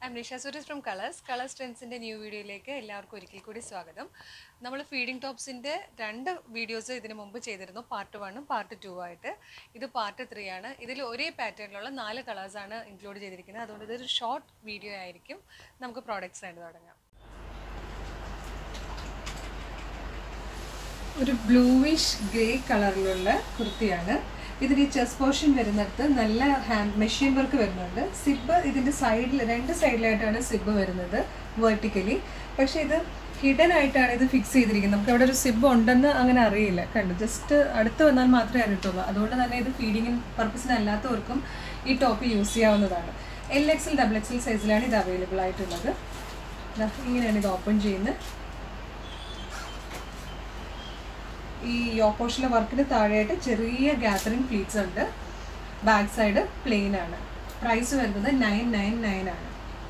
I'm Nisha Suresh from colours colours ട്രെൻഡ്സിൻ്റെ new വീഡിയോയിലേക്ക് എല്ലാവർക്കും ഒരിക്കൽ കൂടി സ്വാഗതം നമ്മൾ ഫീഡിംഗ് ടോപ്സിൻ്റെ രണ്ട് വീഡിയോസ് ഇതിന് മുമ്പ് ചെയ്തിരുന്നു പാർട്ട് വണ്ണും പാർട്ട് ടു ആയിട്ട് ഇത് പാർട്ട് ത്രീ ആണ് ഇതിൽ ഒരേ പാറ്റേണിലുള്ള നാല് കളേഴ്സാണ് ഇൻക്ലൂഡ് ചെയ്തിരിക്കുന്നത് അതുകൊണ്ട് ഇതൊരു ഷോർട്ട് വീഡിയോ ആയിരിക്കും നമുക്ക് പ്രോഡക്റ്റ്സ് ആയിട്ട് തുടങ്ങാം ഒരു ബ്ലൂയിഷ് ഗ്രേ കളറിലുള്ള കുർത്തിയാണ് ഇതിന് ഈ ചെസ് പോർഷൻ വരുന്നിടത്ത് നല്ല ഹാൻഡ് മെഷീൻ വർക്ക് വരുന്നുണ്ട് സിബ് ഇതിൻ്റെ സൈഡിൽ രണ്ട് സൈഡിലായിട്ടാണ് സിബ് വരുന്നത് വേർട്ടിക്കലി പക്ഷേ ഇത് ഹിഡൻ ആയിട്ടാണ് ഇത് ഫിക്സ് ചെയ്തിരിക്കുന്നത് നമുക്ക് അവിടെ ഒരു സിബ് ഉണ്ടെന്ന് അങ്ങനെ അറിയില്ല കണ്ടു ജസ്റ്റ് അടുത്ത് വന്നാൽ മാത്രമേ അറിയത്തുള്ളൂ അതുകൊണ്ട് തന്നെ ഇത് ഫീഡിങ് പർപ്പസിനല്ലാത്തവർക്കും ഈ ടോപ്പ് യൂസ് ചെയ്യാവുന്നതാണ് എൽ എക്സിൽ ഡബിൾ എക്സിൽ സൈസിലാണ് ഇത് അവൈലബിൾ ആയിട്ടുള്ളത് ദാ ഇങ്ങനെയാണ് ഇത് ഓപ്പൺ ചെയ്യുന്നത് ഈ യോപ്പോഷിലെ വർക്കിന് താഴെയായിട്ട് ചെറിയ ഗ്യാതറിംഗ് പ്ലീറ്റ്സ് ഉണ്ട് ബാക്ക് സൈഡ് പ്ലെയിൻ ആണ് പ്രൈസ് വരുന്നത് നയൻ നയൻ നയൻ ആണ്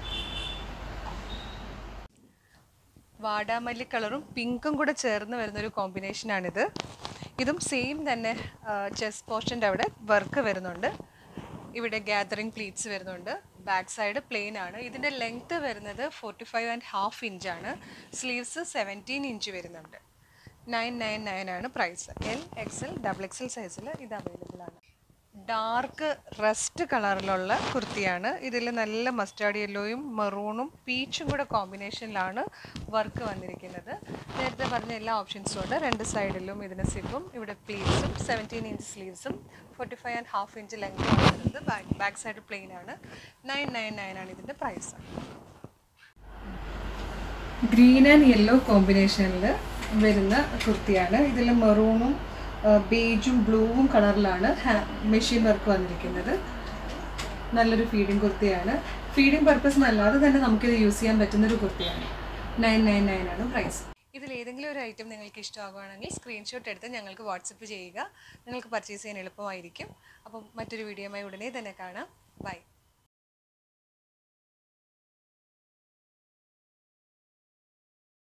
വാടാമല്ലി കളറും പിങ്കും കൂടെ ചേർന്ന് വരുന്ന ഒരു കോമ്പിനേഷനാണിത് ഇതും സെയിം തന്നെ ചെസ് പോർഷൻ്റെ അവിടെ വർക്ക് വരുന്നുണ്ട് ഇവിടെ ഗ്യാതറിംഗ് പ്ലീറ്റ്സ് വരുന്നുണ്ട് ബാക്ക് സൈഡ് പ്ലെയിൻ ആണ് ഇതിൻ്റെ ലെങ്ത്ത് വരുന്നത് ഫോർട്ടി ഫൈവ് ആൻഡ് ഹാഫ് ഇഞ്ചാണ് സ്ലീവ്സ് സെവൻറ്റീൻ ഇഞ്ച് വരുന്നുണ്ട് നയൻ നയൻ നയൻ ആണ് price L XL double XL സൈസിൽ ഇത് അവൈലബിൾ ആണ് ഡാർക്ക് റസ്റ്റ് കളറിലുള്ള കുർത്തിയാണ് ഇതിൽ നല്ല മസ്റ്റാർഡ് യെല്ലോയും മെറൂണും പീച്ചും കൂടെ കോമ്പിനേഷനിലാണ് വർക്ക് വന്നിരിക്കുന്നത് നേരത്തെ പറഞ്ഞ എല്ലാ ഓപ്ഷൻസും ഉണ്ട് രണ്ട് സൈഡിലും ഇതിന് സിബും ഇവിടെ പ്ലീറ്റ്സും സെവൻറ്റീൻ ഇഞ്ച് സ്ലീവ്സും forty five and half inch length വരുന്നത് ബാക്ക് ബാക്ക് സൈഡ് പ്ലെയിൻ ആണ് നയൻ നയൻ നയൻ ആണ് ഇതിൻ്റെ പ്രൈസ് ഗ്രീൻ ആൻഡ് യെല്ലോ കോമ്പിനേഷനിൽ വരുന്ന കുർത്തിയാണ് ഇതിൽ മെറൂണും ബേജും ബ്ലൂവും കളറിലാണ് മെഷീൻ വർക്ക് വന്നിരിക്കുന്നത് നല്ലൊരു ഫീഡിങ് കുർത്തിയാണ് ഫീഡിങ് പർപ്പസിനല്ലാതെ തന്നെ നമുക്കിത് യൂസ് ചെയ്യാൻ പറ്റുന്ന ഒരു കുർത്തിയാണ് നയൻ നയൻ നയൻ ആണ് പ്രൈസ് ഇതിൽ ഏതെങ്കിലും ഒരു ഐറ്റം നിങ്ങൾക്ക് ഇഷ്ടമാകുകയാണെങ്കിൽ സ്ക്രീൻഷോട്ട് എടുത്ത് ഞങ്ങൾക്ക് വാട്സപ്പ് ചെയ്യുക നിങ്ങൾക്ക് പർച്ചേസ് ചെയ്യാൻ എളുപ്പമായിരിക്കും അപ്പം മറ്റൊരു വീഡിയോയുമായി ഉടനെ തന്നെ കാണാം ബൈ